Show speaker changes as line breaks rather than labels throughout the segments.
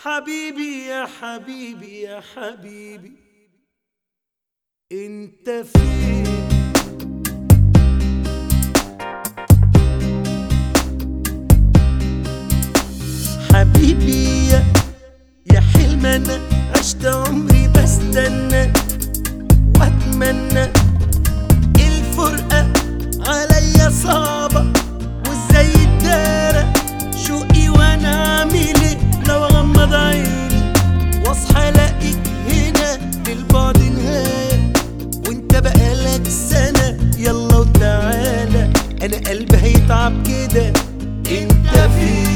حبيبي يا حبيبي يا حبيبي انت فين حبيبي يا يا حلم انا عشت عمري بستنى واتمنى الفرقة عليا صعبة وازاي الدارة شوقي وانا اعمل ايه لو اغمض عيني واصحى الاقيك هنا للبعد نهاية وانت بقالك سنة يلا وتعالى انا قلبي هيتعب كده انت فين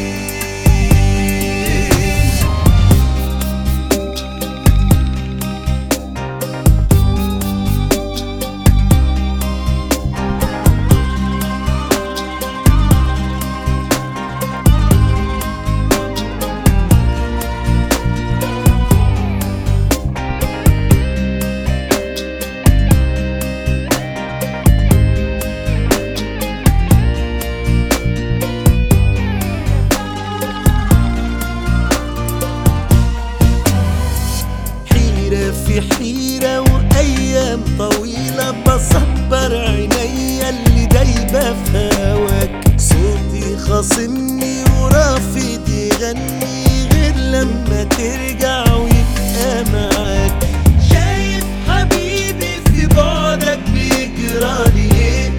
حيرة في حيرة وأيام طويلة بصبر عينيا اللي دايبة في هواك صوتي خاصمني ورافض يغني غير لما ترجع ويبقى معاك شايف حبيبي في بعدك بيجرالي ايه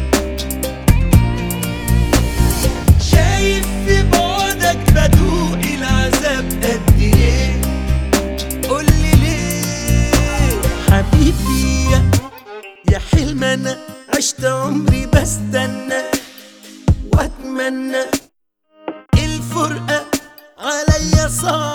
شايف في بعدك بدوق العذاب قد ايه قولي ليه حبيبي يا يا حلم انا عشت عمري بستنى واتمنى الفرقة عليا صعب